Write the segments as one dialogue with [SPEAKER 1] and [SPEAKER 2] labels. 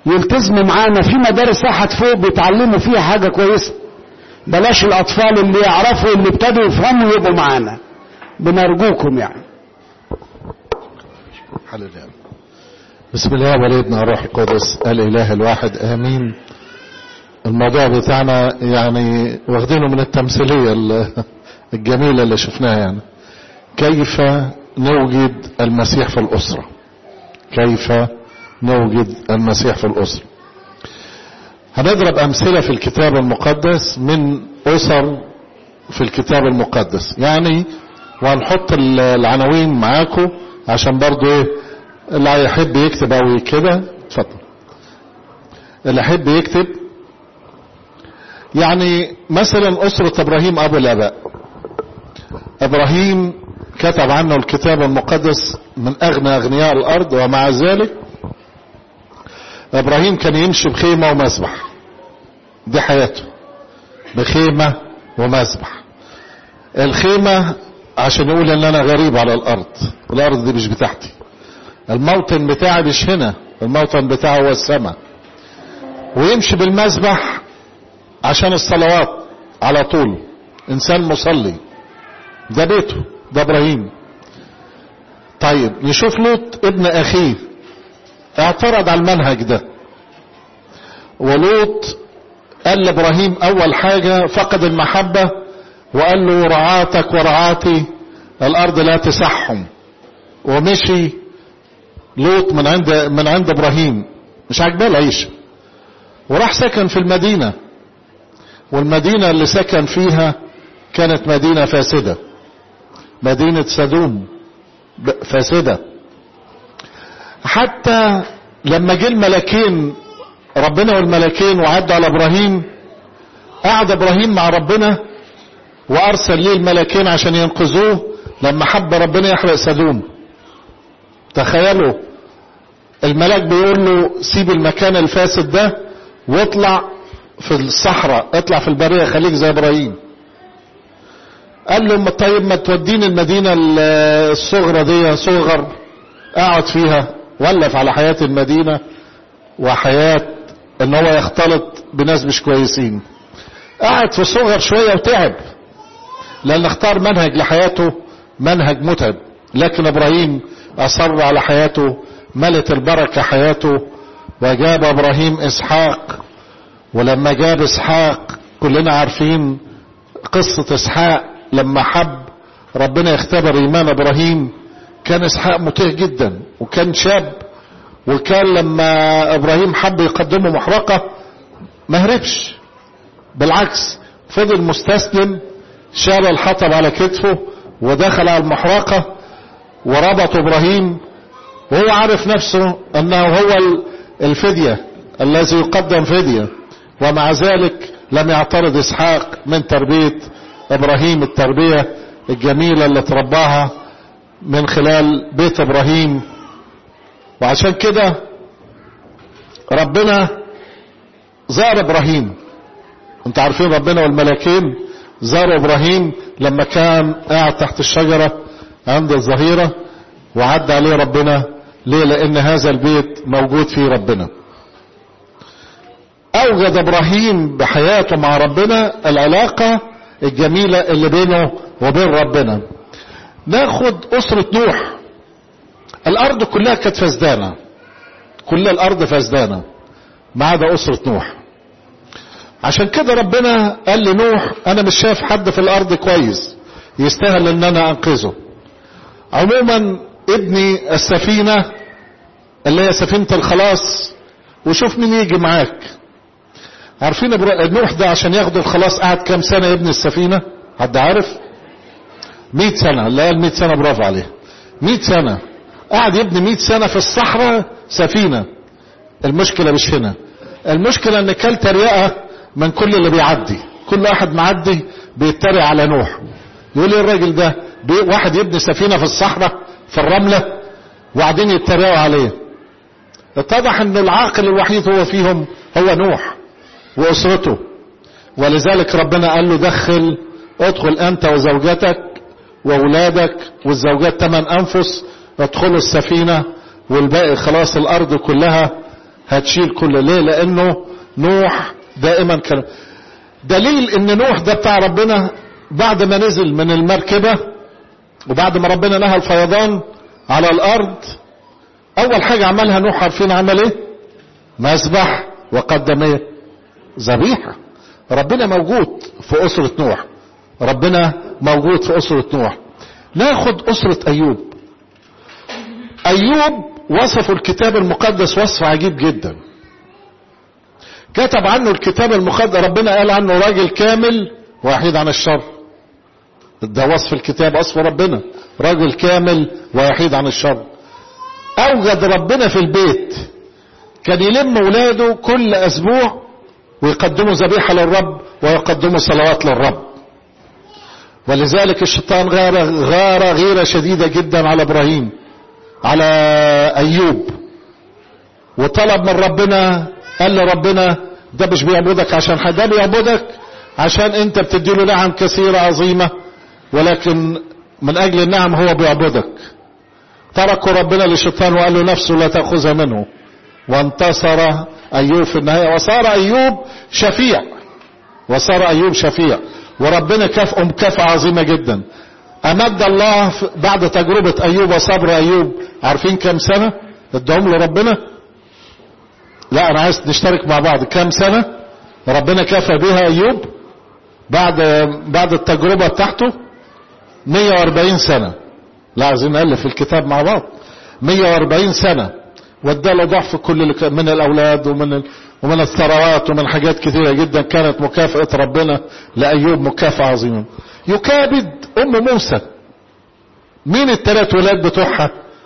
[SPEAKER 1] يلتزموا معانا في مدارس تحت فوق بيتعلموا فيها حاجة كويسة بلاش الأطفال اللي يعرفوا اللي ابتدوا يفهموا يبقوا معانا بنرجوكم يعني
[SPEAKER 2] حلو يعني. بسم الله والابن الروح القدس الاله الواحد امين الموضوع بتاعنا يعني واخدينه من التمثيلية الجميلة اللي شفناها يعني كيف نوجد المسيح في الأسرة كيف نوجد المسيح في الأسرة هنضرب أمثلة في الكتاب المقدس من أسر في الكتاب المقدس يعني وهنحط العناوين معاكم عشان برضو ايه اللي يحب يكتب او كده اتفضل اللي يحب يكتب يعني مثلا أسرة إبراهيم أبو الآباء إبراهيم كتب عنه الكتاب المقدس من أغنى أغنياء الأرض ومع ذلك إبراهيم كان يمشي بخيمة ومسبح دي حياته بخيمة ومسبح الخيمة عشان يقول ان انا غريب على الارض الارض دي مش بتاعتي الموطن بتاعي مش هنا الموطن بتاعه هو السماء ويمشي بالمسبح عشان الصلوات على طول انسان مصلي ده بيته ده ابراهيم طيب نشوف لوط ابن اخيه اعترض على المنهج ده ولوط قال لابراهيم اول حاجة فقد المحبة وقال له رعاتك ورعاتي الارض لا تسحهم ومشي لوط من عند من عند ابراهيم مش عاجباه العيشه وراح سكن في المدينه والمدينه اللي سكن فيها كانت مدينه فاسده مدينه سدوم فاسده حتى لما جه الملكين ربنا والملكين وعدوا على ابراهيم قعد ابراهيم مع ربنا وارسل ليه الملكين عشان ينقذوه لما حب ربنا يحرق سدوم تخيلوا الملاك بيقول له سيب المكان الفاسد ده واطلع في الصحراء اطلع في البرية خليك زي ابراهيم قال له طيب ما توديني المدينة الصغرى دي صغر اقعد فيها ولف على حياة المدينة وحياة ان هو يختلط بناس مش كويسين قعد في صغر شوية وتعب لان اختار منهج لحياته منهج متعب لكن ابراهيم اصر على حياته ملت البركة حياته وجاب ابراهيم اسحاق ولما جاب اسحاق كلنا عارفين قصة اسحاق لما حب ربنا يختبر ايمان ابراهيم كان اسحاق مطيع جدا وكان شاب وكان لما ابراهيم حب يقدمه محرقة ما هربش بالعكس فضل مستسلم شال الحطب على كتفه ودخل على المحرقة وربط ابراهيم وهو عارف نفسه انه هو الفدية الذي يقدم فدية ومع ذلك لم يعترض اسحاق من تربية ابراهيم التربية الجميلة اللي ترباها من خلال بيت ابراهيم وعشان كده ربنا زار ابراهيم انتوا عارفين ربنا والملكين زاروا ابراهيم لما كان قاعد تحت الشجرة عند الظهيرة وعدى عليه ربنا ليه لان هذا البيت موجود فيه ربنا اوجد ابراهيم بحياته مع ربنا العلاقة الجميلة اللي بينه وبين ربنا ناخد اسرة نوح الارض كلها كانت فسدانة كل الارض فسدانة ما عدا اسرة نوح عشان كده ربنا قال لنوح انا مش شايف حد في الارض كويس يستاهل ان انا انقذه عموما ابني السفينة اللي هي سفينة الخلاص وشوف مين يجي معاك عارفين نوح ده عشان ياخدوا الخلاص قعد كام سنة يبني السفينة حد عارف مئة سنة اللي قال مئة سنة برافو عليه مئة سنة قعد يبني مئة سنة في الصحراء سفينة المشكلة مش هنا المشكلة ان كل تريقة من كل اللي بيعدي كل واحد معدي بيتريق على نوح يقول ايه الراجل ده واحد يبني سفينة في الصحراء في الرملة وبعدين يتريقوا عليه اتضح ان العاقل الوحيد هو فيهم هو نوح واسرته ولذلك ربنا قال له دخل ادخل انت وزوجتك واولادك والزوجات ثمان انفس ادخلوا السفينة والباقي خلاص الارض كلها هتشيل كل ليه لانه نوح دائما كان دليل ان نوح ده بتاع ربنا بعد ما نزل من المركبة وبعد ما ربنا نهى الفيضان على الارض اول حاجة عملها نوح عارفين عمل ايه مسبح وقدم ايه ذبيحة ربنا موجود في اسرة نوح ربنا موجود في اسرة نوح ناخد اسرة ايوب ايوب وصفوا الكتاب المقدس وصف عجيب جدا كتب عنه الكتاب المقدس ربنا قال عنه راجل كامل وحيد عن الشر ده وصف الكتاب وصف ربنا راجل كامل ويحيد عن الشر اوجد ربنا في البيت كان يلم ولاده كل اسبوع ويقدموا ذبيحة للرب ويقدموا صلوات للرب ولذلك الشيطان غار غار غيرة شديدة جدا على ابراهيم على ايوب وطلب من ربنا قال لربنا ده مش بيعبدك عشان حد ده بيعبدك عشان انت بتديله نعم كثيرة عظيمة ولكن من اجل النعم هو بيعبدك تركوا ربنا للشيطان وقال له نفسه لا تأخذها منه وانتصر ايوب في النهاية وصار ايوب شفيع وصار ايوب شفيع وربنا كافئه مكافأة عظيمة جدا امد الله بعد تجربة ايوب وصبر ايوب عارفين كم سنة ادهم لربنا لا انا عايز نشترك مع بعض كم سنة ربنا كافى بها ايوب بعد بعد التجربة بتاعته 140 سنة لا عايزين نألف في الكتاب مع بعض 140 سنة واداله ضعف كل من الاولاد ومن ومن الثروات ومن حاجات كثيرة جدا كانت مكافأة ربنا لأيوب مكافأة عظيمة يكابد ام موسى مين الثلاث ولاد بتوعها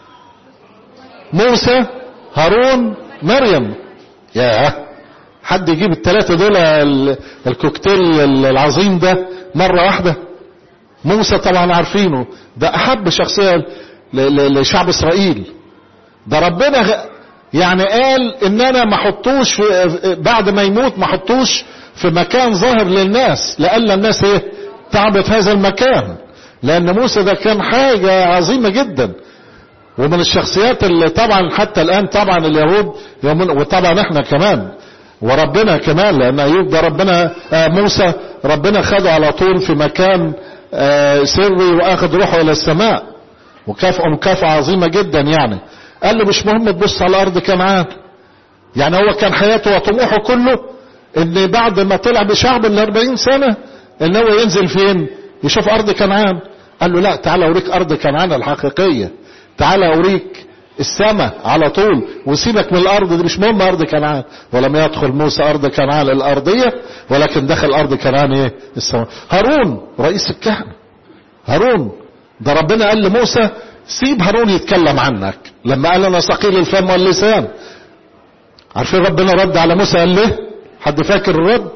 [SPEAKER 2] موسى هارون مريم يا حد يجيب الثلاثة دول الكوكتيل العظيم ده مرة واحدة موسى طبعا عارفينه ده احب شخصية لشعب اسرائيل ده ربنا يعني قال ان انا ما احطوش في بعد ما يموت ما احطوش في مكان ظاهر للناس لألا الناس ايه تعبت هذا المكان لان موسى ده كان حاجة عظيمة جدا ومن الشخصيات اللي طبعا حتى الان طبعا اليهود وطبعا احنا كمان وربنا كمان لان ايوب ده ربنا آه موسى ربنا خده على طول في مكان آه سري واخد روحه الى السماء وكافئه مكافأة عظيمة جدا يعني قال له مش مهم تبص على ارض كنعان يعني هو كان حياته وطموحه كله ان بعد ما طلع بشعب ال 40 سنة ان هو ينزل فين يشوف ارض كنعان قال له لا تعالى اوريك ارض كنعان الحقيقية تعالى اوريك السماء على طول وسيبك من الارض دي مش مهم ارض كنعان ولم يدخل موسى ارض كنعان الارضية ولكن دخل ارض كنعان ايه السماء هارون رئيس الكهنة هارون ده ربنا قال لموسى سيب هارون يتكلم عنك لما قال انا ثقيل الفم واللسان عارفين ربنا رد على موسى قال ليه حد فاكر الرد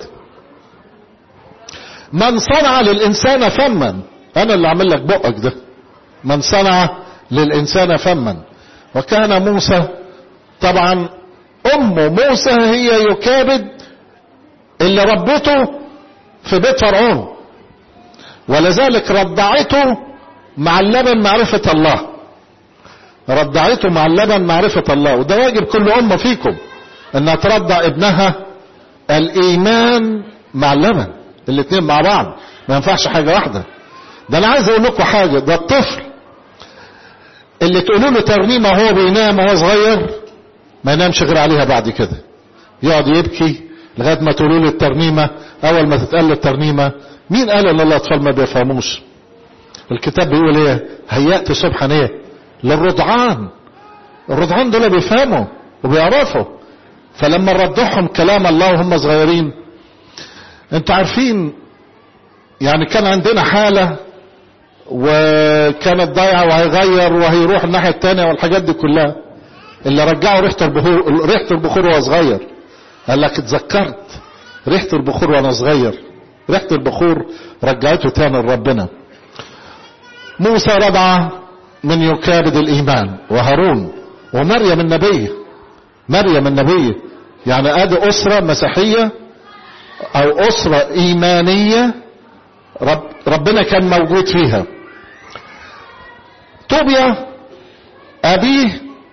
[SPEAKER 2] من صنع للانسان فما انا اللي عامل لك بقك ده من صنع للانسان فما وكان موسى طبعا ام موسى هي يكابد اللي ربته في بيت فرعون ولذلك رضعته مع اللبن معرفة الله رضعته مع اللبن معرفة الله وده واجب كل أمة فيكم انها ترضع ابنها الايمان مع اللبن الاتنين مع بعض ما ينفعش حاجة واحدة ده انا عايز اقول لكم حاجة ده الطفل اللي تقولوا له ترنيمة وهو بينام وهو صغير ما ينامش غير عليها بعد كده يقعد يبكي لغاية ما تقولوا له الترنيمة اول ما تتقال له الترنيمة مين قال ان الاطفال ما بيفهموش الكتاب بيقول ايه هيأت سبحا ايه للرضعان الرضعان دول بيفهموا وبيعرفوا فلما نرضعهم كلام الله وهم صغيرين انتوا عارفين يعني كان عندنا حالة وكانت ضايعة وهيغير وهيروح الناحية التانية والحاجات دي كلها اللي رجعوا ريحة البخور ريحة البخور وهو صغير قال لك اتذكرت ريحة البخور وانا صغير ريحة البخور رجعته تاني لربنا موسى رضع من يكابد الايمان وهارون ومريم النبية مريم النبية يعني ادي اسرة مسيحية او اسرة ايمانية رب ربنا كان موجود فيها طوبيا ابيه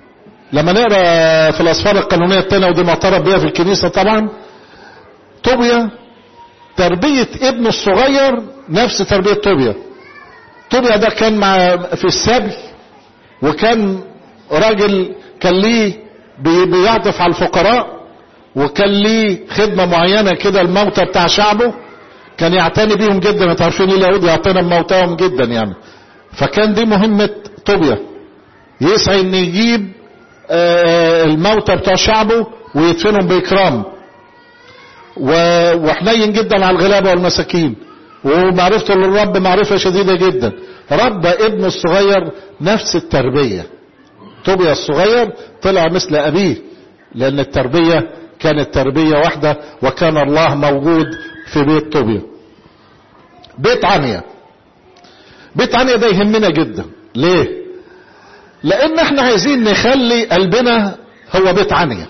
[SPEAKER 2] لما نقرا في الاسفار القانونيه الثانيه ودي معترف بها في الكنيسه طبعا طوبيا تربيه ابنه الصغير نفس تربيه طوبيا طوبيا ده كان مع في السبي وكان راجل كان ليه بي- بيعطف على الفقراء وكان ليه خدمه معينه كده الموتى بتاع شعبه كان يعتني بيهم جدا انتوا عارفين اليهود يعتني بموتاهم جدا يعني فكان دي مهمه طوبيا يسعى ان يجيب آه، الموتى بتوع شعبه ويدفنهم باكرام و- وحنين جدا على الغلابه والمساكين ومعرفته للرب معرفه شديده جدا ربى ابنه الصغير نفس التربيه طوبيا الصغير طلع مثل ابيه لان التربيه كانت تربيه واحده وكان الله موجود في بيت طوبيا بيت عنيا بيت عنيا ده يهمنا جدا ليه لان احنا عايزين نخلي قلبنا هو بيت عنيا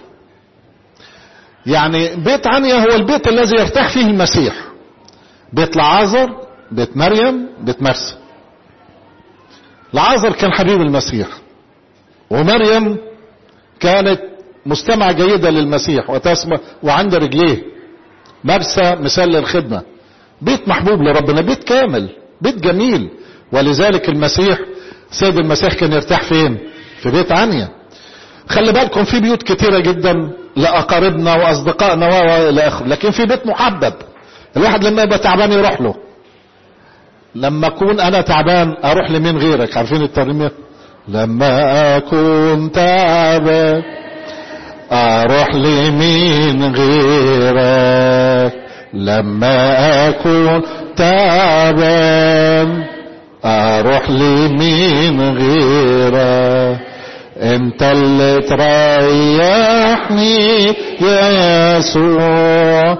[SPEAKER 2] يعني بيت عنيا هو البيت الذي يرتاح فيه المسيح بيت لعازر بيت مريم بيت مرسى لعازر كان حبيب المسيح ومريم كانت مستمعة جيدة للمسيح وتسمع وعند رجليه مرسى مثال للخدمة بيت محبوب لربنا بيت كامل بيت جميل ولذلك المسيح سيد المسيح كان يرتاح فين في بيت عنيا خلي بالكم في بيوت كتيرة جدا لأقاربنا وأصدقائنا وإلى آخره لكن في بيت محبب الواحد لما يبقى تعبان يروح له لما أكون أنا تعبان أروح لمين غيرك عارفين الترنيمة لما أكون تعبان أروح لمين غيرك لما أكون تعبان أروح لمين غيرك انت اللي تريحني يا يسوع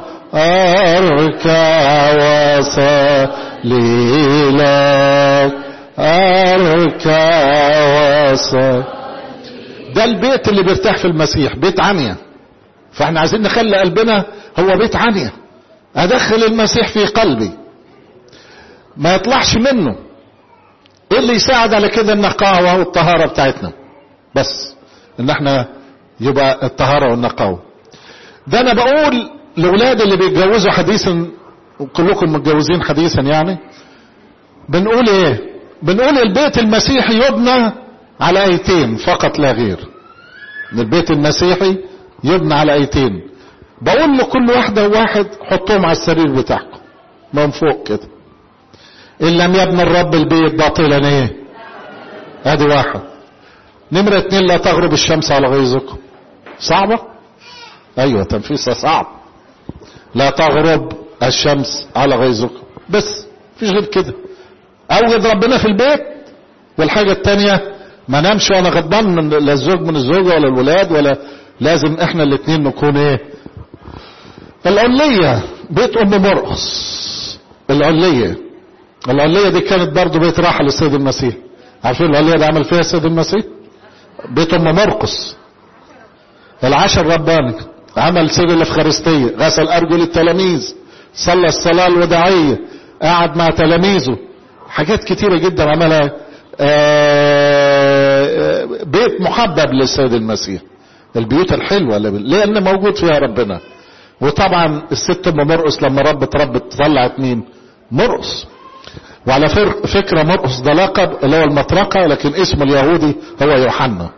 [SPEAKER 2] اركع وصلي لك اركع وصلي ده البيت اللي بيرتاح في المسيح بيت عنيا فاحنا عايزين نخلي قلبنا هو بيت عنيا ادخل المسيح في قلبي ما يطلعش منه ايه اللي يساعد على كده النقاوة والطهارة بتاعتنا بس ان احنا يبقى الطهارة والنقاوة ده انا بقول لاولاد اللي بيتجوزوا حديثا وكلكم متجوزين حديثا يعني بنقول ايه بنقول البيت المسيحي يبنى على ايتين فقط لا غير ان البيت المسيحي يبنى على ايتين بقول لكل واحدة وواحد حطهم على السرير بتاعكم من فوق كده ان لم يبنى الرب البيت باطلا ايه ادي واحد نمرة اتنين لا تغرب الشمس على غيظكم صعبة ايوه تنفيذها صعب لا تغرب الشمس على غيظكم بس مفيش غير كده اوجد ربنا في البيت والحاجة التانية ما نامش وانا غضبان من لا الزوج من الزوجة ولا الولاد ولا لازم احنا الاتنين نكون ايه العلية بيت ام مرقص العلية العلية دي كانت برضو بيت راحة للسيد المسيح عارفين العلية دي عمل فيها السيد المسيح بيت ام مرقص العشر رباني عمل سر الافخارستية غسل ارجل التلاميذ صلى الصلاة الوداعية قعد مع تلاميذه حاجات كتيرة جدا عملها آه، بيت محبب للسيد المسيح البيوت الحلوة اللي بال- لان موجود فيها ربنا وطبعا الست ام مرقص لما ربت ربت طلعت مين مرقص وعلى فر- فكرة مرقص ده لقب اللي هو المطرقة لكن اسمه اليهودي هو يوحنا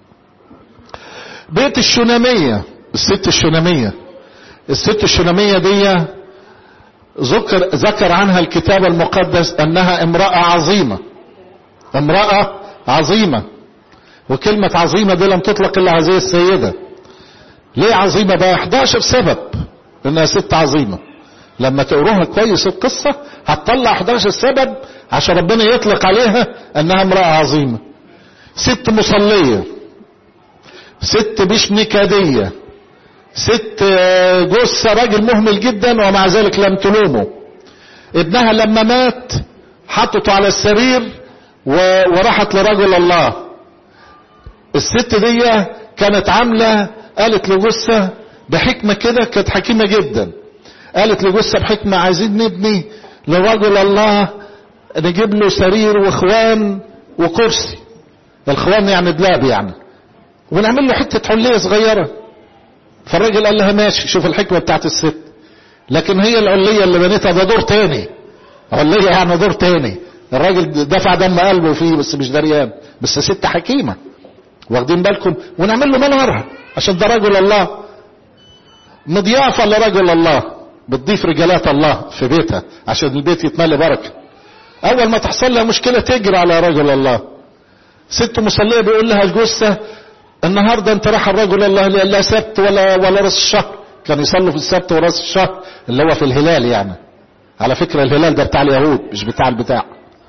[SPEAKER 2] بيت الشنامية الست الشنامية الست الشنامية دي ذكر ذكر عنها الكتاب المقدس انها امرأة عظيمة امرأة عظيمة وكلمة عظيمة دي لم تطلق الا هذه السيدة ليه عظيمة بقى 11 سبب انها ست عظيمة لما تقروها كويس القصة هتطلع 11 سبب عشان ربنا يطلق عليها انها امرأة عظيمة ست مصلية ست مش نكادية ست آه، جثة راجل مهمل جدا ومع ذلك لم تلومه ابنها لما مات حطته على السرير و- وراحت لرجل الله الست دي كانت عاملة قالت لجثة بحكمة كده كانت حكيمة جدا قالت لجثة بحكمة عايزين نبني لرجل الله نجيب له سرير واخوان وكرسي الخوان يعني دلاب يعني ونعمل له حته حليه صغيره فالراجل قال لها ماشي شوف الحكمه بتاعت الست لكن هي العليه اللي بنيتها ده دور تاني عليه يعني دور تاني الراجل دفع دم قلبه فيه بس مش دريان بس ست حكيمة واخدين بالكم ونعمل له منارة عشان ده رجل الله مضيافة لرجل الله بتضيف رجالات الله في بيتها عشان البيت يتملى بركة اول ما تحصل لها مشكلة تجري على رجل الله ست مصلية بيقول لها الجثة النهاردة انت راح الرجل الله لا سبت ولا ولا راس الشهر كانوا يصلوا في السبت وراس الشهر اللي هو في الهلال يعني على فكرة الهلال ده بتاع اليهود مش بتاع البتاع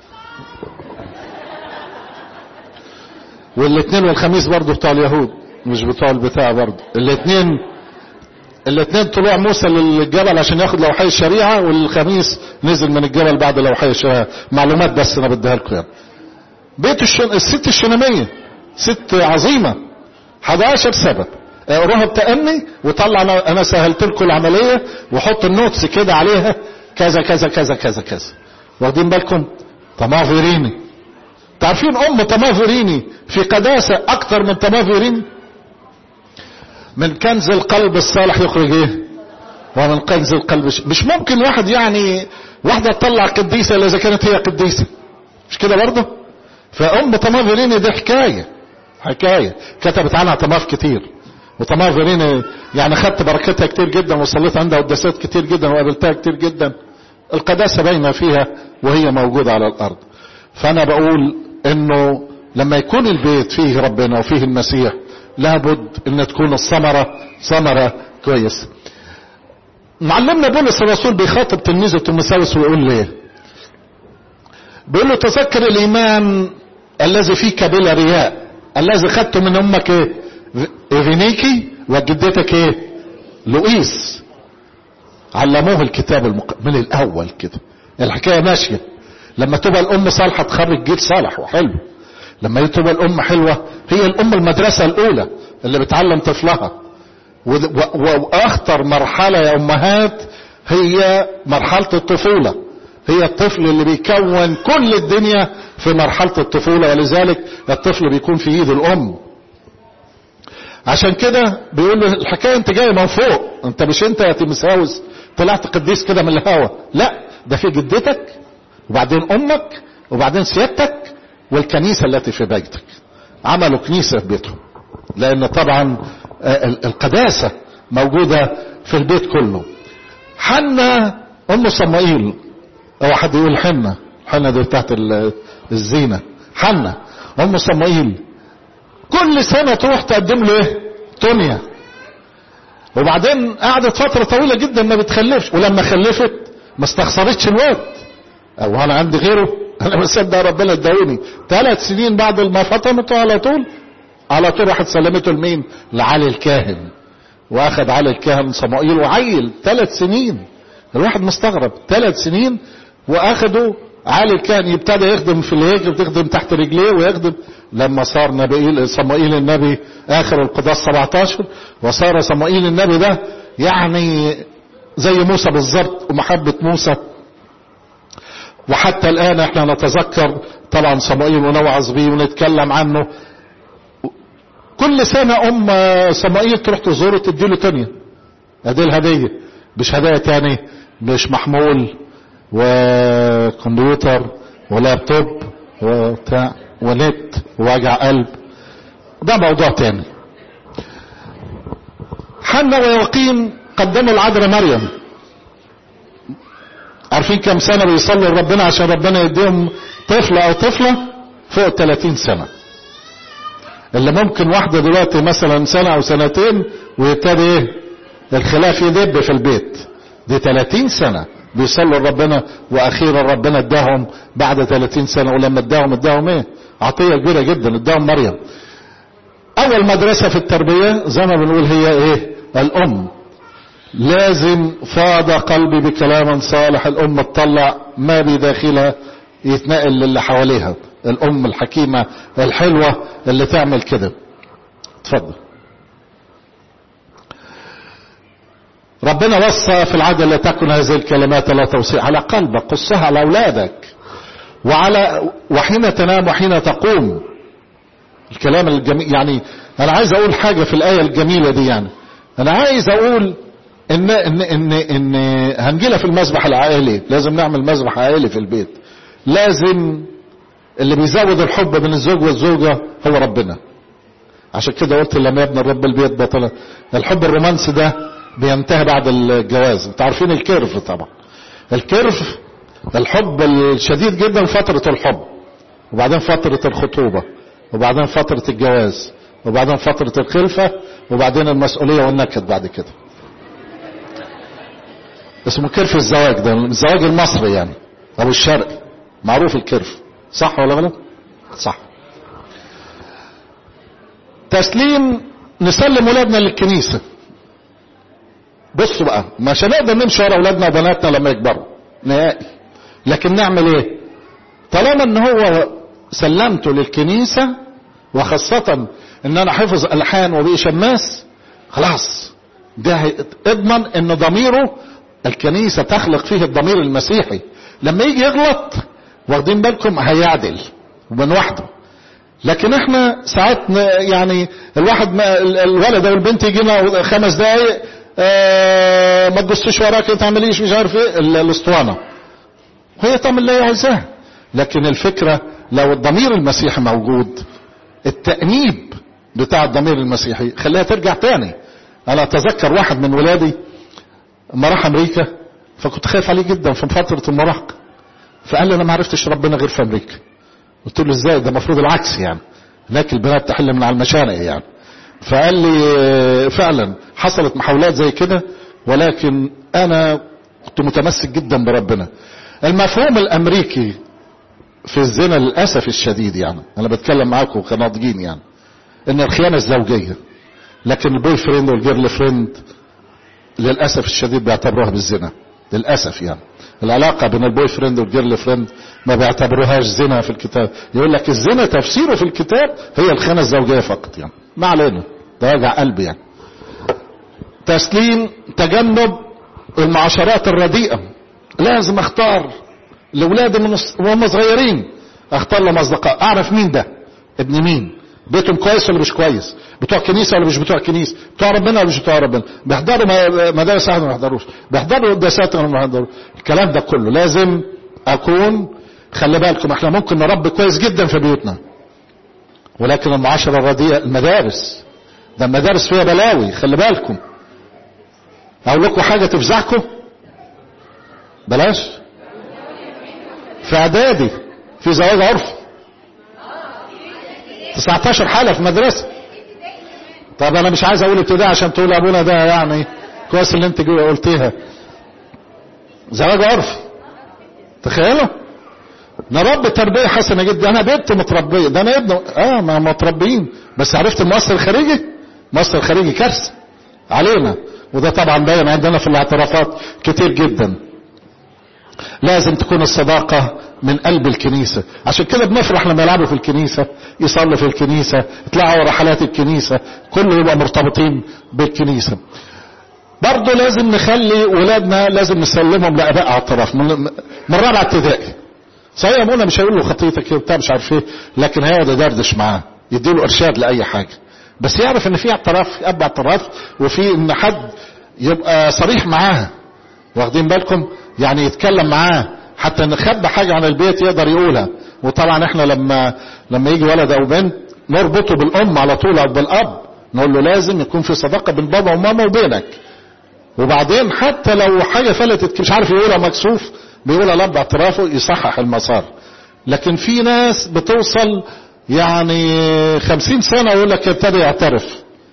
[SPEAKER 2] والاثنين والخميس برضه بتوع اليهود مش بتوع البتاع برضه الاثنين الاثنين طلوع موسى للجبل عشان ياخد لوحي الشريعة والخميس نزل من الجبل بعد لوحي الشريعة معلومات بس انا بديها لكم يعني بيت الشن... الست الشنامية ست عظيمة 11 سبب اقروها بتأني وطلع انا, أنا سهلت لكم العملية وحط النوتس كده عليها كذا كذا كذا كذا كذا واخدين بالكم طمافيريني تعرفين ام طمافيريني في قداسة اكتر من طمافيريني من كنز القلب الصالح يخرج ايه ومن كنز القلب مش ممكن واحد يعني واحدة تطلع قديسة الا اذا كانت هي قديسة مش كده برضه فام طمافيريني دي حكاية حكاية كتبت عنها طماف كتير وطمافيريني يعني خدت بركتها كتير جدا وصليت عندها قداسات كتير جدا وقابلتها كتير جدا القداسة باينة فيها وهي موجودة على الارض فانا بقول انه لما يكون البيت فيه ربنا وفيه المسيح لابد ان تكون الثمرة ثمرة كويس معلمنا بولس الرسول بيخاطب تلميذه تيموثاوس ويقول له بيقول له تذكر الايمان الذي فيك بلا رياء الذي خدته من امك ايه ايفينيكي وجدتك ايه لؤيس علموه الكتاب المق... من الاول كده الحكايه ماشيه لما تبقى الام صالحه تخرج جيل صالح وحلو لما تبقى الام حلوه هي الام المدرسه الاولى اللي بتعلم طفلها واخطر مرحله يا امهات هي مرحله الطفوله هي الطفل اللي بيكون كل الدنيا في مرحله الطفوله ولذلك الطفل بيكون في ايد الام عشان كده بيقول له الحكايه انت جاي من فوق انت مش انت يا تيمساوس طلعت قديس كده من الهوا لا ده في جدتك وبعدين امك وبعدين سيادتك والكنيسة التي في بيتك عملوا كنيسة في بيتهم لان طبعا القداسة موجودة في البيت كله حنة ام صمائيل او حد يقول حنة حنة دي بتاعت الزينة حنة ام صمائيل كل سنة تروح تقدم له ايه تونيا وبعدين قعدت فترة طويلة جدا ما بتخلفش ولما خلفت ما استخسرتش الواد او انا عندي غيره انا مصدق ربنا اداوني ثلاث سنين بعد ما فطمته على طول على طول راحت سلمته لمين لعلي الكاهن واخد علي الكاهن صمائيل وعيل ثلاث سنين الواحد مستغرب ثلاث سنين واخده علي الكاهن يبتدى يخدم في الهيكل تخدم تحت رجليه ويخدم لما صار نبي صمائيل النبي اخر القضاء 17 وصار صمائيل النبي ده يعني زي موسى بالظبط ومحبة موسى وحتى الآن احنا نتذكر طبعا صمائيل ونوعظ بيه ونتكلم عنه كل سنة أم صمائيل تروح تزوره تديله تانية ادي الهدية مش هدايا تاني مش محمول وكمبيوتر ولابتوب وبتاع ونت ووجع قلب ده موضوع تاني حنا ويقيم قدموا العذراء مريم عارفين كم سنة بيصلوا لربنا عشان ربنا يديهم طفل او طفلة فوق 30 سنة اللي ممكن واحدة دلوقتي مثلا سنة او سنتين ويبتدي ايه الخلاف يدب في البيت دي 30 سنة بيصلوا لربنا واخيرا ربنا اداهم بعد 30 سنة ولما اداهم اداهم ايه عطية كبيرة جدا اداهم مريم اول مدرسة في التربية زي ما بنقول هي ايه الام لازم فاض قلبي بكلام صالح الام تطلع ما بداخلها يتنقل للي حواليها الام الحكيمة الحلوة اللي تعمل كده اتفضل ربنا وصى في العادة لا تكن هذه الكلمات لا توصي على قلبك قصها على اولادك وعلى وحين تنام وحين تقوم الكلام الجميل يعني انا عايز اقول حاجة في الاية الجميلة دي يعني انا عايز اقول ان ان ان ان هنجيلها في المذبح العائلي لازم نعمل مذبح عائلي في البيت لازم اللي بيزود الحب بين الزوج والزوجة هو ربنا عشان كده قلت لما يبنى الرب البيت بطلا الحب الرومانسي ده بينتهي بعد الجواز انتوا عارفين الكيرف طبعا الكيرف الحب الشديد جدا فترة الحب وبعدين فترة الخطوبة وبعدين فترة الجواز وبعدين فترة الخلفة وبعدين المسؤولية والنكد بعد كده اسمه كيرف الزواج ده الزواج المصري يعني او الشرقي معروف الكيرف صح ولا غلط صح تسليم نسلم ولادنا للكنيسة بصوا بقى مش هنقدر نمشي ورا اولادنا وبناتنا لما يكبروا نهائي لكن نعمل ايه طالما ان هو سلمته للكنيسة وخاصة ان انا حفظ الحان وبقي شماس خلاص ده اضمن ان ضميره الكنيسة تخلق فيه الضمير المسيحي لما يجي يغلط واخدين بالكم هيعدل ومن وحده لكن احنا ساعات يعني الواحد ما الولد او البنت يجي لنا خمس دقايق اه ما تبصيش وراك ما تعمليش مش عارف ايه الاسطوانه وهي تعمل اللي هي عايزاه لكن الفكره لو الضمير المسيحي موجود التأنيب بتاع الضمير المسيحي خليها ترجع تاني انا اتذكر واحد من ولادي لما راح امريكا فكنت خايف عليه جدا في فتره المراهقه فقال لي انا ما عرفتش ربنا غير في امريكا قلت له ازاي ده المفروض العكس يعني هناك البنات تحل من على المشانق يعني فقال لي فعلا حصلت محاولات زي كده ولكن انا كنت متمسك جدا بربنا المفهوم الامريكي في الزنا للاسف الشديد يعني انا بتكلم معاكم كناضجين يعني ان الخيانه الزوجيه لكن البوي فريند والجيرل فريند للاسف الشديد بيعتبروها بالزنا للاسف يعني العلاقة بين البوي فريند والجيرل فريند ما بيعتبروهاش زنا في الكتاب يقول لك الزنا تفسيره في الكتاب هي الخيانة الزوجية فقط يعني ما علينا ده وجع قلبي يعني تسليم تجنب المعاشرات الرديئة لازم اختار لاولادي من وهم صغيرين اختار لهم اصدقاء اعرف مين ده ابن مين بيتهم كويس ولا مش كويس بتوع كنيسة ولا مش بتوع كنيسة بتوع ربنا ولا مش بتوع ربنا بيحضروا مدارس احد ما بيحضروش بيحضروا قداسات ولا ما بيحضروش الكلام ده كله لازم اكون خلي بالكم احنا ممكن نربي كويس جدا في بيوتنا ولكن المعاشرة الرديئة المدارس ده المدارس فيها بلاوي خلي بالكم اقول لكم حاجة تفزعكم بلاش في اعدادي في زواج عرفي 19 حالة في مدرسة طب انا مش عايز اقول ابتدائي عشان تقول ابونا ده يعني كويس اللي انت قلتيها زواج عرفي تخيلوا نربي تربية حسنة جدا انا بنت متربية ده انا ابن اه ما متربيين بس عرفت المؤثر الخارجي المؤثر الخارجي كارثة علينا وده طبعا باين عندنا في الاعترافات كتير جدا لازم تكون الصداقة من قلب الكنيسة عشان كده بنفرح لما يلعبوا في الكنيسة يصلوا في الكنيسة يطلعوا رحلات الكنيسة كله يبقى مرتبطين بالكنيسة برضه لازم نخلي ولادنا لازم نسلمهم لاباء اعتراف من, من رابعه ابتدائي صحيح ابونا مش هيقول له خطيتك ايه وبتاع مش عارف ايه لكن هيقعد يدردش معاه يديله ارشاد لاي حاجه بس يعرف ان في اعتراف في اب اعتراف وفي ان حد يبقى صريح معاه واخدين بالكم يعني يتكلم معاه حتى نخبى حاجه عن البيت يقدر يقولها وطبعا احنا لما لما يجي ولد او بنت نربطه بالام على طول او بالاب نقول له لازم يكون في صداقه بين بابا وماما وبينك وبعدين حتى لو حاجه فلتت مش عارف يقولها مكسوف بيقولها لب اعترافه يصحح المسار لكن في ناس بتوصل يعني خمسين سنة يقول لك ابتدى يعترف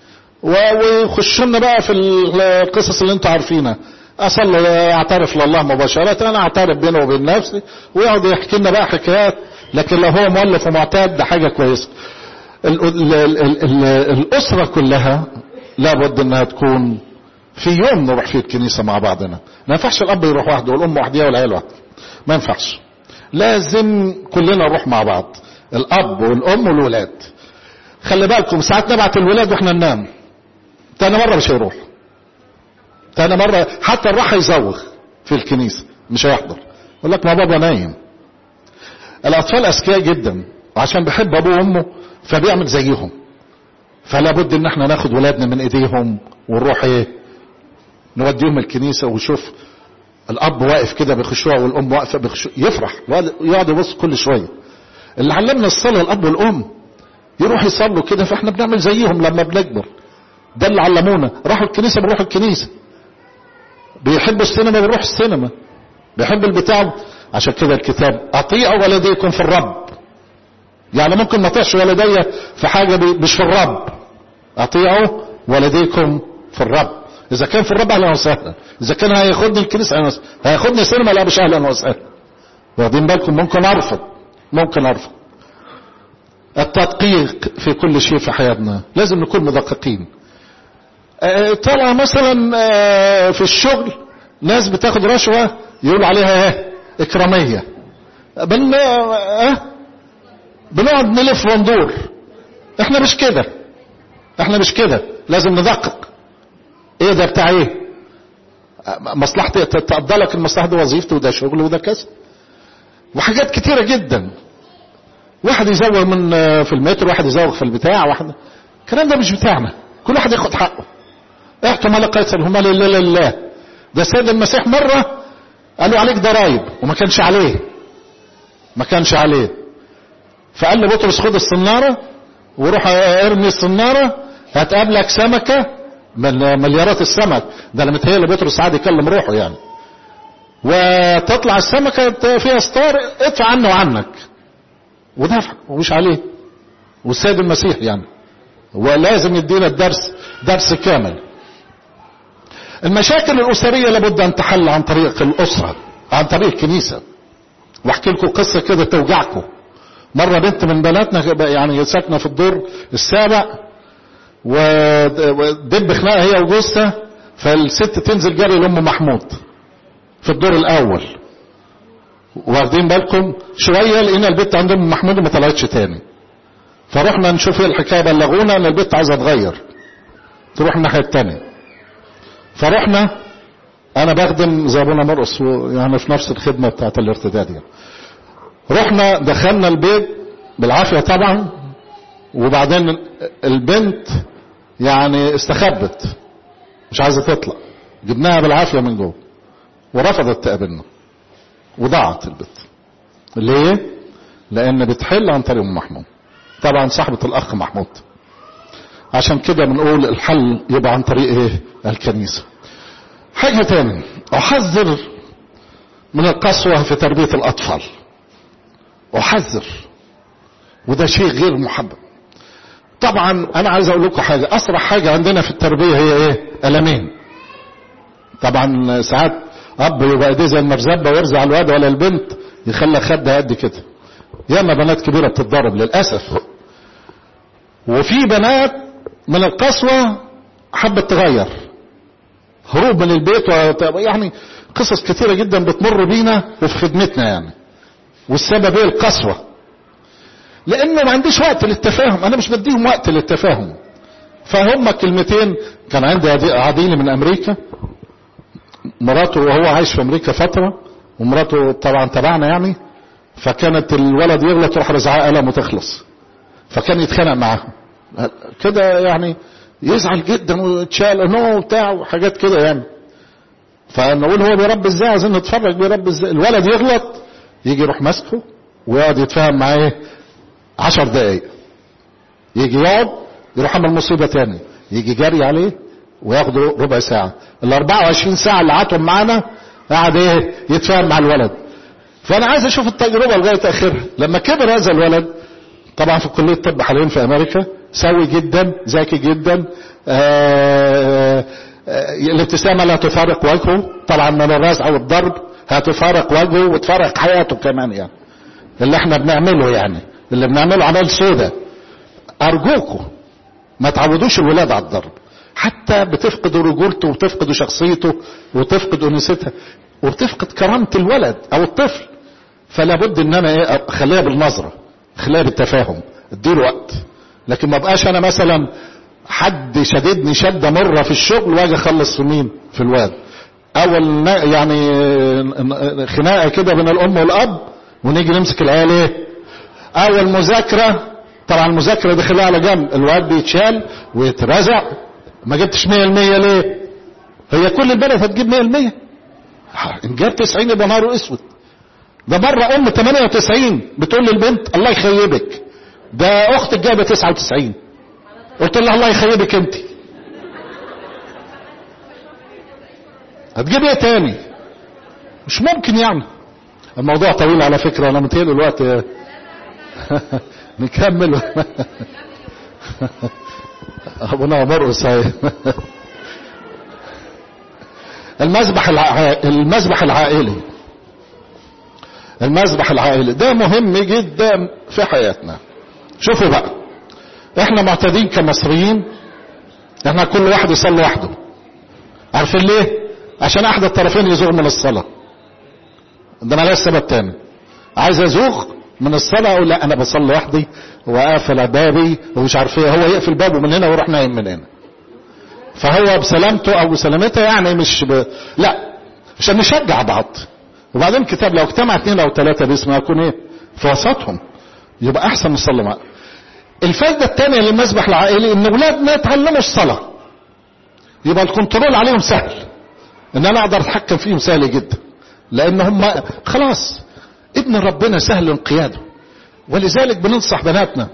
[SPEAKER 2] ويخش لنا بقى في القصص اللي انتوا عارفينها اصل اعترف لله مباشرة انا اعترف بينه وبين نفسي ويقعد يحكي لنا بقى حكايات لكن لو هو مؤلف ومعتاد ده حاجة كويسة ال ال ال ال الاسرة كلها لابد انها تكون في يوم نروح فيه الكنيسة مع بعضنا ما ينفعش الاب يروح وحده والام وحدها والعيال وحده ما ينفعش لازم كلنا نروح مع بعض الاب والام والولاد خلي بالكم ساعات نبعت الولاد واحنا ننام تاني مرة مش هيروح تاني مرة حتى الراح يزوغ في الكنيسة مش هيحضر يقول لك ما بابا نايم الاطفال اذكياء جدا وعشان بيحب ابوه وامه فبيعمل زيهم فلا بد ان احنا ناخد ولادنا من ايديهم ونروح ايه نوديهم الكنيسة وشوف الاب واقف كده بخشوع والام واقفة بخشوع يفرح يقعد يبص كل شوية اللي علمنا الصلاة الاب والام يروح يصلوا كده فاحنا بنعمل زيهم لما بنكبر ده اللي علمونا راحوا الكنيسة بنروح الكنيسة بيحبوا السينما بنروح السينما بيحب البتاع عشان كده الكتاب اطيعوا والديكم في الرب يعني ممكن ما اطيعش والدي في حاجة مش في الرب اطيعوا والديكم في الرب اذا كان في الرب اهلا وسهلا اذا كان هياخدني الكنيسة اهلا وسهلا هياخدني سينما لا مش اهلا وسهلا واخدين بالكم ممكن ارفض ممكن ارفض التدقيق في كل شيء في حياتنا لازم نكون مدققين طلع مثلا في الشغل ناس بتاخد رشوة يقولوا عليها ايه اكرامية بن اه بنقعد نلف وندور احنا مش كده احنا مش كده لازم ندقق ايه ده بتاع ايه مصلحتي تقضى لك المصلحة دي وظيفتي وده شغل وده كذا وحاجات كتيرة جدا واحد يزوغ من في المترو واحد يزوغ في البتاع واحد الكلام ده مش بتاعنا كل واحد ياخد حقه احكم على قيصر هما لله لله ده سيد المسيح مرة قالوا عليك ضرايب وما كانش عليه ما كانش عليه فقال لبطرس خد الصنارة وروح ارمي الصنارة هتقابلك سمكة من مليارات السمك ده لما تهيأ لبطرس عادي يكلم روحه يعني وتطلع السمكة فيها ستار ادفع عنه وعنك ودفع ومش عليه والسيد المسيح يعني ولازم يدينا الدرس درس كامل المشاكل الأسرية لابد أن تحل عن طريق الأسرة عن طريق الكنيسة واحكي لكم قصة كده توجعكم مرة بنت من بناتنا يعني ساكنة في الدور السابع ودب خناقة هي وجوزها فالست تنزل جري لأم محمود في الدور الأول واخدين بالكم شوية لقينا البنت عند أم محمود ما طلعتش تاني فرحنا نشوف ايه الحكاية بلغونا ان البنت عايزة تغير تروح الناحية التانية فرحنا انا بخدم زي ابونا مرقص يعني في نفس الخدمة بتاعت الارتداد يعني. رحنا دخلنا البيت بالعافية طبعا وبعدين البنت يعني استخبت مش عايزة تطلع جبناها بالعافية من جوه ورفضت تقابلنا وضاعت البنت ليه لان بتحل عن طريق ام محمود طبعا صاحبة الاخ محمود عشان كده بنقول الحل يبقى عن طريق ايه الكنيسة حاجة تاني احذر من القسوة في تربية الاطفال احذر وده شيء غير محبب طبعا انا عايز اقول لكم حاجة اسرع حاجة عندنا في التربية هي ايه المين طبعا ساعات اب يبقى ايديه زي المرزبة ويرزع الواد ولا البنت يخلى خدها قد كده ياما بنات كبيرة بتتضرب للأسف وفي بنات من القسوة حبت تغير هروب من البيت و... يعني قصص كثيرة جدا بتمر بينا وفي خدمتنا يعني والسبب ايه القسوة لانه ما عنديش وقت للتفاهم انا مش بديهم وقت للتفاهم فهم كلمتين كان عندي عديل من امريكا مراته وهو عايش في امريكا فترة ومراته طبعا تبعنا يعني فكانت الولد يغلط تروح رزعاه قلم وتخلص فكان يتخانق معاهم كده يعني يزعل جدا ويتشال نو بتاع وحاجات كده يعني فنقول هو بيربي ازاي عايزين نتفرج بيربي ازاي الولد يغلط يجي يروح ماسكه ويقعد يتفاهم معاه عشر دقايق يجي يقعد يروح عمل مصيبة تاني يجي جري عليه وياخد ربع ساعة ال 24 ساعة اللي قعدهم معانا قعد ايه يتفاهم مع الولد فانا عايز اشوف التجربة لغاية اخرها لما كبر هذا الولد طبعا في كلية الطب حاليا في امريكا سوي جدا ذكي جدا آآ آآ الابتسامة لا تفارق وجهه طبعا من الرزع والضرب هتفارق وجهه وتفارق حياته كمان يعني اللي احنا بنعمله يعني اللي بنعمله عمل سودة ارجوكم ما تعودوش الولاد على الضرب حتى بتفقدوا رجولته وتفقدوا شخصيته وتفقد انوثتها وبتفقد كرامة الولد او الطفل فلا بد ان انا ايه اخليها بالنظرة اخليها بالتفاهم اديله وقت لكن ما بقاش انا مثلا حد شددني شدة مرة في الشغل واجي اخلص في مين في الواد اول يعني خناقة كده بين الام والاب ونيجي نمسك العيال ايه اول مذاكرة طبعا المذاكرة دي خليها على جنب الواد بيتشال ويترزع ما جبتش 100% ليه هي كل البلد هتجيب 100% ان جاب 90 يبقى نهاره اسود ده مرة ام 98 بتقول للبنت الله يخيبك ده اختك جايبة 99 قلت لها الله يخيبك انت هتجيب ايه تاني مش ممكن يعني الموضوع طويل على فكرة انا متهيأ الوقت نكمل ابونا مرقص هاي المذبح الع... المذبح العائلي المذبح العائلي ده مهم جدا في حياتنا شوفوا بقى احنا معتادين كمصريين احنا كل واحد يصلي وحده عارفين ليه عشان احد الطرفين يزوغ من الصلاة ده ملاش سبب تاني عايز ازوغ من الصلاة اقول لا انا بصلي وحدي واقفل بابي ومش عارف ايه هو يقفل بابه من هنا ويروح نايم من هنا فهو بسلامته او بسلامتها يعني مش ب... لا عشان نشجع بعض وبعدين الكتاب لو اجتمع اثنين او ثلاثة باسم يكون ايه في وسطهم يبقى احسن نصلي معاه الفايدة الثانية للمسبح العائلي ان اولادنا يتعلموا الصلاة يبقى الكنترول عليهم سهل ان انا اقدر اتحكم فيهم سهل جدا لان هم خلاص ابن ربنا سهل انقياده ولذلك بننصح بناتنا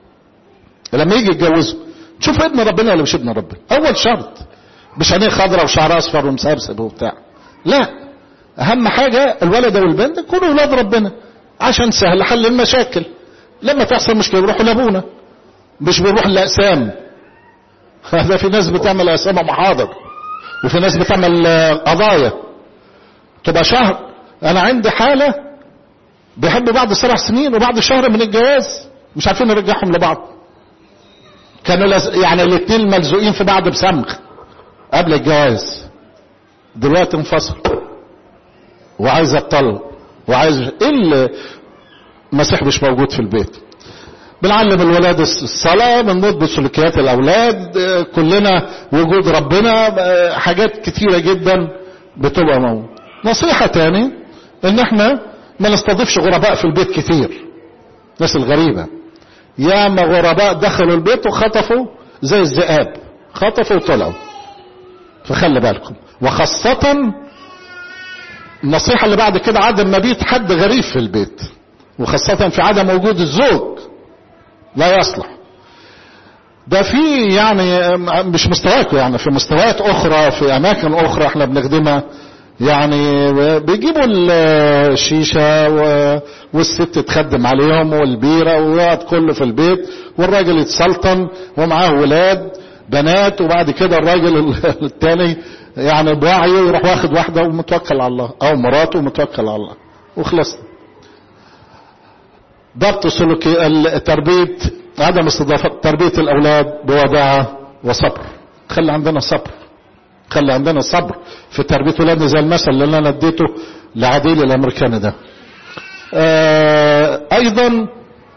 [SPEAKER 2] لما يجي يتجوزوا تشوف ابن ربنا ولا مش ابن ربنا اول شرط مش عينيه خضراء وشعر اصفر ومسبسب وبتاع لا اهم حاجة الولد والبنت يكونوا اولاد ربنا عشان سهل حل المشاكل لما تحصل مشكلة يروحوا لابونا مش بيروح الاقسام هذا في ناس بتعمل اقسام محاضر وفي ناس بتعمل قضايا تبقى شهر انا عندي حالة بيحبوا بعد سبع سنين وبعد شهر من الجواز مش عارفين نرجعهم لبعض كانوا لز... يعني الاثنين ملزوقين في بعض بسمغ قبل الجواز دلوقتي انفصل وعايز الطلق وعايز ايه المسيح مش موجود في البيت بنعلم الولاد الصلاة بنضبط سلوكيات الأولاد كلنا وجود ربنا حاجات كتيرة جدا بتبقى موجود نصيحة تاني ان احنا ما نستضيفش غرباء في البيت كتير الناس الغريبة ياما غرباء دخلوا البيت وخطفوا زي الذئاب خطفوا وطلعوا فخلي بالكم وخاصة النصيحة اللي بعد كده عدم مبيت حد غريب في البيت وخاصة في عدم وجود الزوج لا يصلح ده في يعني مش مستواكم يعني في مستويات اخرى في اماكن اخرى احنا بنخدمها يعني بيجيبوا الشيشة والست تخدم عليهم والبيرة ويقعد كله في البيت والراجل يتسلطن ومعاه ولاد بنات وبعد كده الراجل التاني يعني بوعيه يروح واخد واحدة ومتوكل على الله او مراته ومتوكل على الله وخلصنا ضبط سلوكي تربية عدم استضافة تربية الأولاد بوداعة وصبر خلي عندنا صبر خلي عندنا صبر في تربية ولادنا زي المثل اللي أنا اديته لعديل الأمريكاني ده آه أيضا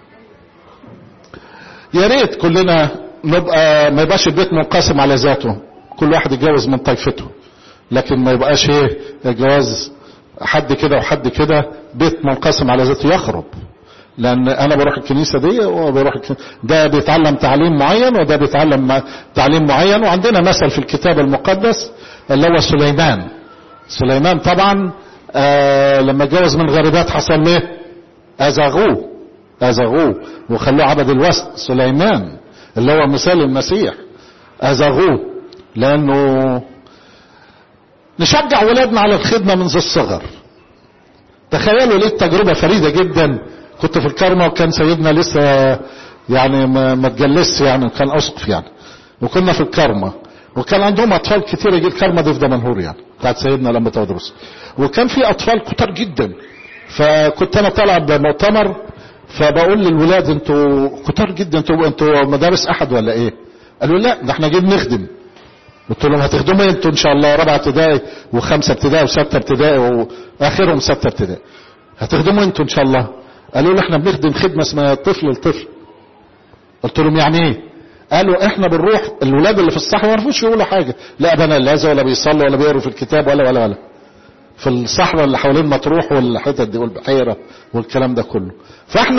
[SPEAKER 2] يا ريت كلنا نبقى ما يبقاش البيت منقسم على ذاته كل واحد يتجوز من طائفته لكن ما يبقاش ايه جواز حد كده وحد كده بيت منقسم على ذاته يخرب لان انا بروح الكنيسه دي وبروح الكنيسة ده بيتعلم تعليم معين وده بيتعلم تعليم معين وعندنا مثل في الكتاب المقدس اللي هو سليمان سليمان طبعا آه لما اتجوز من غريبات حصل ايه ازغوه ازغوه وخلوه عبد الوسط سليمان اللي هو مثال المسيح ازغوه لانه نشجع ولادنا على الخدمه منذ الصغر تخيلوا ليه تجربه فريده جدا كنت في الكرمة وكان سيدنا لسه يعني ما تجلسش يعني كان اسقف يعني وكنا في الكرمة وكان عندهم اطفال كتير يجي الكرمة دي في دمنهور يعني بتاعت سيدنا لما تدرس وكان في اطفال كتار جدا فكنت انا طالع بمؤتمر فبقول للولاد انتوا كتار جدا انتوا انتوا مدارس احد ولا ايه قالوا لا ده احنا جايين نخدم قلت لهم هتخدموا انتوا ان شاء الله رابعه ابتدائي وخمسه ابتدائي وسته ابتدائي واخرهم سته ابتدائي هتخدموا انتوا ان شاء الله قالوا لي احنا بنخدم خدمه اسمها طفل لطفل قلت لهم يعني ايه قالوا احنا بنروح الولاد اللي في الصحراء ما يعرفوش يقولوا حاجه لا بنا لا ولا بيصلوا ولا بيقروا في الكتاب ولا ولا ولا في الصحراء اللي حوالين مطروح والحتت دي والبحيره والكلام ده كله فاحنا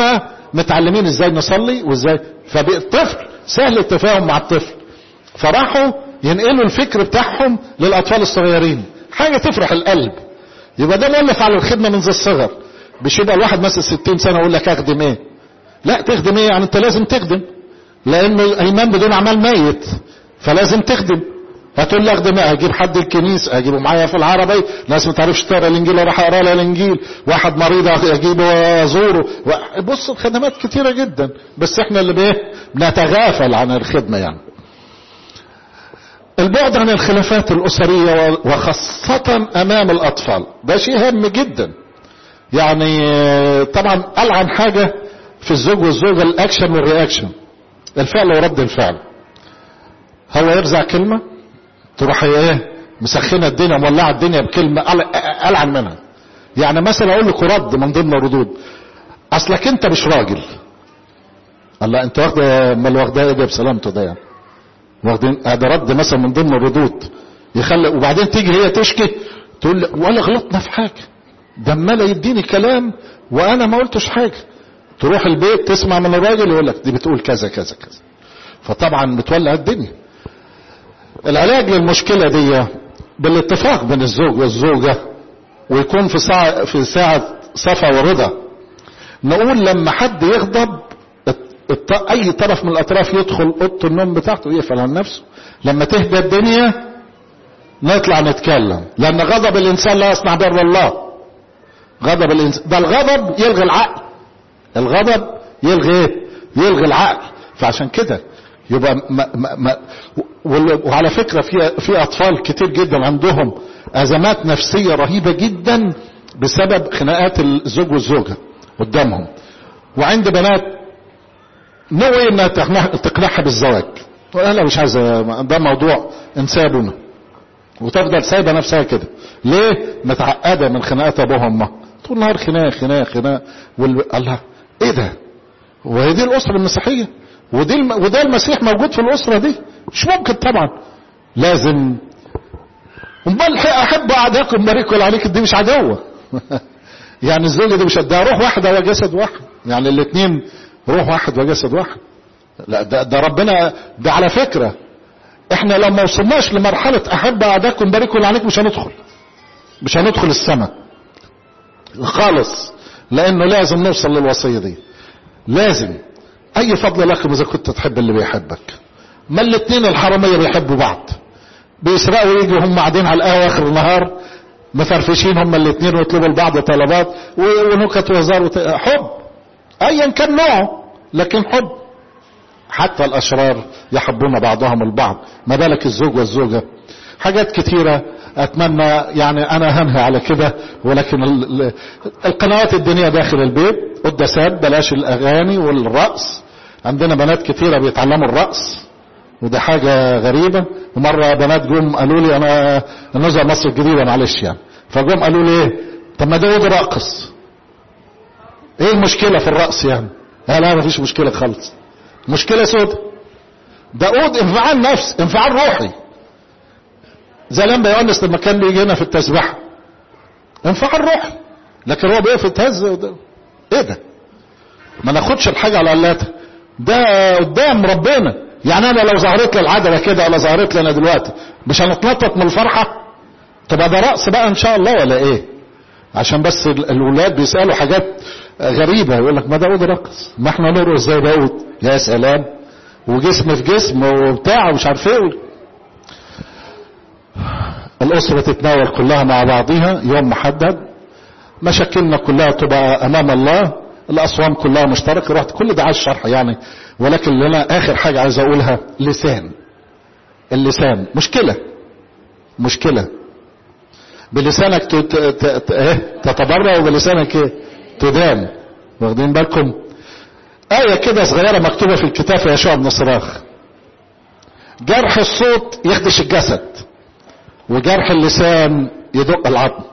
[SPEAKER 2] متعلمين ازاي نصلي وازاي فالطفل سهل التفاهم مع الطفل فراحوا ينقلوا الفكر بتاعهم للاطفال الصغيرين حاجه تفرح القلب يبقى ده مؤلف على الخدمه منذ الصغر مش يبقى الواحد مثلا 60 سنه يقول لك اخدم ايه لا تخدم ايه يعني انت لازم تخدم لان الايمان بدون اعمال ميت فلازم تخدم هتقول لي اخدم ايه اجيب حد الكنيسه اجيبه معايا في العربي ناس ما تعرفش تقرا الانجيل اروح اقرا لها الانجيل واحد مريض اجيبه وازوره بص الخدمات كتيره جدا بس احنا اللي بايه بنتغافل عن الخدمه يعني البعد عن الخلافات الأسرية وخاصة أمام الأطفال ده شيء هام جدا يعني طبعا ألعن حاجة في الزوج والزوجة الأكشن والرياكشن الفعل ورد الفعل هو يرزع كلمة تروح ايه مسخنة الدنيا مولعة الدنيا بكلمة ألعن منها يعني مثلا أقول لك رد من ضمن الردود أصلك أنت مش راجل الله أنت واخدة امال واخدها إيه ده بسلامته ده يعني واخدين هذا رد مثلا من ضمن الردود يخلي وبعدين تيجي هي تشكي تقول لي ولا غلطنا في حاجه ده عمال يديني كلام وانا ما قلتش حاجه تروح البيت تسمع من الراجل يقول لك دي بتقول كذا كذا كذا فطبعا بتولع الدنيا العلاج للمشكله دي بالاتفاق بين الزوج والزوجه ويكون في ساعه في ساعه صفا ورضا نقول لما حد يغضب اي طرف من الاطراف يدخل اوضه النوم بتاعته يقفل عن نفسه لما تهدى الدنيا نطلع نتكلم لان غضب الانسان لا يصنع بر الله غضب الانسان ده الغضب يلغي العقل الغضب يلغي ايه يلغي العقل فعشان كده يبقى ما ما ما وعلى فكره في في اطفال كتير جدا عندهم ازمات نفسيه رهيبه جدا بسبب خناقات الزوج والزوجه قدامهم وعند بنات نوي انها تقنعها بالزواج انا مش عايز ده موضوع انسابنا وتفضل سايبه نفسها كده ليه متعقده من خناقات ابوها وامها طول النهار خناق خناق خناق وال... الله ايه ده وهي دي الاسره المسيحيه ودي الم... وده المسيح موجود في الاسره دي مش ممكن طبعا لازم امال احب اعداكم باركوا عليك دي مش عدوه يعني الزوجه دي مش ده روح واحده وجسد واحد يعني الاثنين روح واحد وجسد واحد لا ده, ده ربنا ده على فكرة احنا لو ما وصلناش لمرحلة احب اعداكم باركوا عليك مش هندخل مش هندخل السماء خالص لانه لازم نوصل للوصية دي لازم اي فضل لكم اذا كنت تحب اللي بيحبك ما الاثنين الحرامية بيحبوا بعض بيسرقوا ويجوا هم قاعدين على القهوة اخر النهار مفرفشين هم الاثنين ويطلبوا لبعض طلبات ونكت وهزار وت... حب ايا كان نوعه لكن حب حتى الاشرار يحبون بعضهم البعض ما بالك الزوج والزوجه حاجات كتيرة اتمنى يعني انا هنهي على كده ولكن القنوات الدينية داخل البيت قداسات بلاش الاغاني والرقص عندنا بنات كتيرة بيتعلموا الرقص وده حاجة غريبة ومرة بنات جم قالوا لي انا النزهة مصر الجديدة معلش يعني فجم قالوا لي ايه طب ما داود راقص ايه المشكلة في الرقص يعني لا لا مفيش مشكلة خالص مشكلة سودة داود انفعال نفس انفعال روحي زي لما يونس لما كان بيجي هنا في التسبيحة انفعال روحي لكن هو بيقف يتهز ايه ده ما ناخدش الحاجة على قلاتها ده قدام ربنا يعني انا لو ظهرت لي العدله كده ولا ظهرت لي انا دلوقتي مش هنتنطط من الفرحه طب ده رقص بقى ان شاء الله ولا ايه عشان بس الولاد بيسالوا حاجات غريبه يقول لك ما داود رقص ما احنا نرقص زي داود يا سلام وجسم في جسم وبتاع ومش عارف ايه الاسره تتناول كلها مع بعضها يوم محدد مشاكلنا كلها تبقى امام الله الاصوام كلها مشتركه رحت كل ده عايز شرح يعني ولكن اللي انا اخر حاجه عايز اقولها لسان اللسان مشكله مشكله بلسانك تتبرع وبلسانك ايه تدان واخدين بالكم آية كده صغيرة مكتوبة في الكتاب في يشوع بن صراخ جرح الصوت يخدش الجسد وجرح اللسان يدق العظم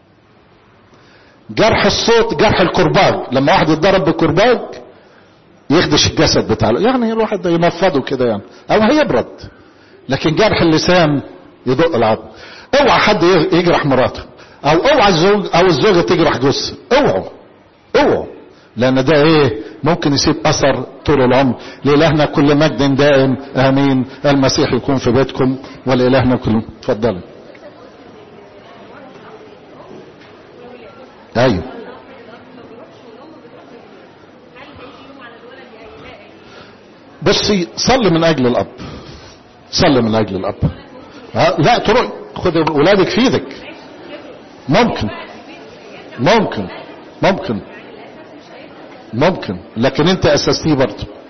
[SPEAKER 2] جرح الصوت جرح الكرباج لما واحد يتضرب بالكرباج يخدش الجسد بتاعه يعني الواحد ينفضه كده يعني او هيبرد لكن جرح اللسان يدق العظم اوعى حد يجرح مراته او اوعى الزوج او الزوجه تجرح جوزها اوعوا اوعوا لان ده ايه ممكن يسيب اثر طول العمر لالهنا كل مجد دائم امين المسيح يكون في بيتكم ولالهنا كل اتفضلي ايوه بصي صلي من اجل الاب صلي من اجل الاب ها لا تروح خد اولادك في ايدك ممكن ممكن ممكن ممكن لكن انت اسستيه برضه